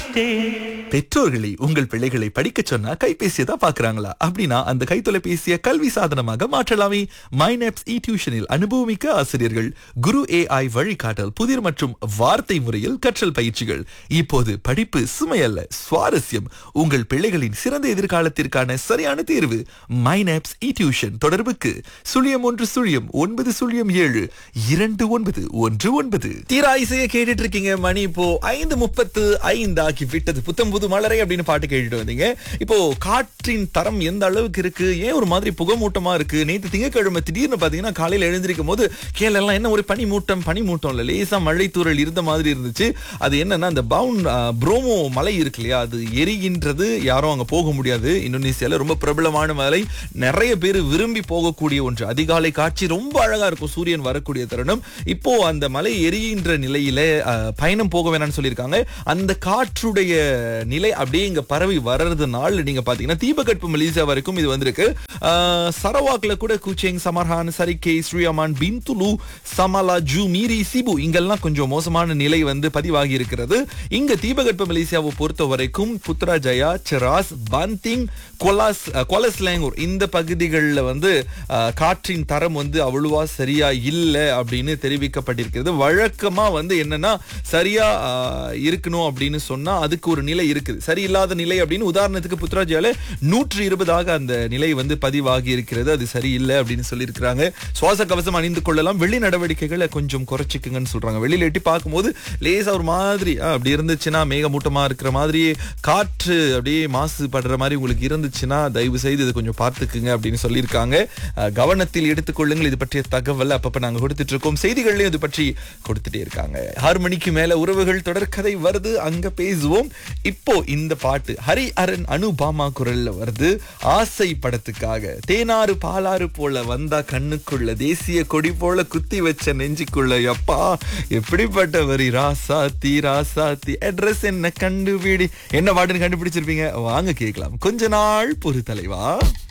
வச்சிட்டேன் பெற்றோர்களை உங்கள் பிள்ளைகளை படிக்கச் சொன்னா கைபேசியை தான் பாக்குறாங்களா அப்படின்னா அந்த கைத்தொலைபேசியை கல்வி சாதனமாக மாற்றலாமே மைனப்ஸ் இ டியூஷனில் அனுபவமிக்க ஆசிரியர்கள் குரு ஏஐ வழிகாட்டல் புதிர் மற்றும் வார்த்தை முறையில் கற்றல் பயிற்சிகள் இப்போது படிப்பு சுமையல்ல சுவாரஸ்யம் உங்கள் பிள்ளைகளின் சிறந்த எதிர்காலத்திற்கான சரியான தேர்வு மைனப்ஸ் இ டியூஷன் தொடர்புக்கு சுழியம் ஒன்று சுழியம் ஒன்பது சுழியம் ஏழு இரண்டு ஒன்பது ஒன்று ஒன்பது தீரா இசையை கேட்டுட்டு இருக்கீங்க மணி இப்போ ஐந்து முப்பத்து ஐந்து ஆக்கி விட்டது புத்தம் புது மலரை அப்படின்னு பாட்டு கேட்டுட்டு வந்தீங்க இப்போ காற்றின் தரம் எந்த அளவுக்கு இருக்கு ஏன் ஒரு மாதிரி புகமூட்டமா இருக்கு நேத்து திங்கக்கிழமை திடீர்னு பாத்தீங்கன்னா காலையில எழுந்திருக்கும் போது கீழே எல்லாம் என்ன ஒரு பனிமூட்டம் பனிமூட்டம் இல்ல லேசா மழை தூறல் இருந்த மாதிரி இருந்துச்சு அது என்னன்னா அந்த பவுன் புரோமோ மலை இருக்கு இல்லையா அது எரிகின்றது யாரும் அங்க போக முடியாது இந்தோனேசியால ரொம்ப பிரபலமான மலை நிறைய பேர் விரும்பி போகக்கூடிய ஒன்று அதிகாலை காட்சி ரொம்ப அழகா இருக்கும் சூரியன் வரக்கூடிய தருணம் இப்போ அந்த மலை எரிகின்ற நிலையில அஹ், பயணம் போக வேணாம்னு சொல்லியிருக்காங்க அந்த காற்றுடைய நிலை அப்படியே இங்க பரவி வர்றதுனால நீங்க பாத்தீங்கன்னா தீபகற்பு மலேசியா வரைக்கும் இது வந்திருக்கு அஹ், சரவாக்ல கூட Kuching Samarahan Sarikei Sri Aman Bintulu Samalaju Miri Sibu இங்கெல்லாம் கொஞ்சம் மோசமான நிலை வந்து பதிவாகி இருக்கிறது இங்க தீபகற்ப மலேசியாவை பொறுத்த வரைக்கும் புத்ராஜயா செராஸ் பந்திங் கொலாஸ் அஹ், கொலஸ்லேங்கூர் இந்த பகுதிகளில் வந்து அஹ், காற்றின் தரம் வந்து அவ்வளவா சரியா இல்லை அப்படின்னு தெரிவிக்கப்பட்டிருக்கிறது வழக்கமா வந்து என்னன்னா சரியா அஹ், இருக்கணும் அப்படின்னு சொன்னா அதுக்கு ஒரு நிலை இருக்குது சரியில்லாத நிலை அப்படின்னு உதாரணத்துக்கு புத்ராஜியால நூற்றி இருபதாக அந்த நிலை வந்து பதிவாகி இருக்கிறது அது சரியில்லை அப்படின்னு சொல்லியிருக்கிறாங்க சுவாச கவசம் அணிந்து கொள்ளலாம் வெளி நடவடிக்கைகளை கொஞ்சம் குறைச்சிக்குங்கன்னு சொல்றாங்க வெளியில எட்டி பார்க்கும்போது லேசா ஒரு மாதிரி அஹ், அப்படி இருந்துச்சுன்னா மேகமூட்டமா இருக்கிற மாதிரி காற்று அப்படியே மாசுபடுற மாதிரி உங்களுக்கு இருந்துச்சுன்னா தயவு செய்து இது கொஞ்சம் பார்த்துக்குங்க அப்படின்னு சொல்லியிருக்காங்க அஹ், கவனத்தில் எடுத்துக்கொள்ளுங்கள் இது பற்றிய தகவல் அப்பப்ப நாங்க கொடுத்துட்டு இருக்கோம் செய்திகள்லயும் இது பற்றி கொடுத்துட்டே இருக்காங்க ஆறு மணிக்கு மேல உறவுகள் தொடர்கதை வருது அங்க பேசுவோம் இப்போ இந்த பாட்டு ஹரி அரண் அனுபாமா குரல்ல வருது ஆசை படத்துக்காக தேனாறு பாலாறு போல வந்தா கண்ணுக்குள்ள தேசிய கொடி போல குத்தி வச்ச நெஞ்சுக்குள்ள எப்பா எப்படிப்பட்ட வரி ராசாத்தி ராசாத்தி அட்ரஸ் என்ன கண்டுபிடி என்ன பாட்டுன்னு கண்டுபிடிச்சிருப்பீங்க வாங்க கேட்கலாம் கொஞ்ச நாள் பொறு தலைவா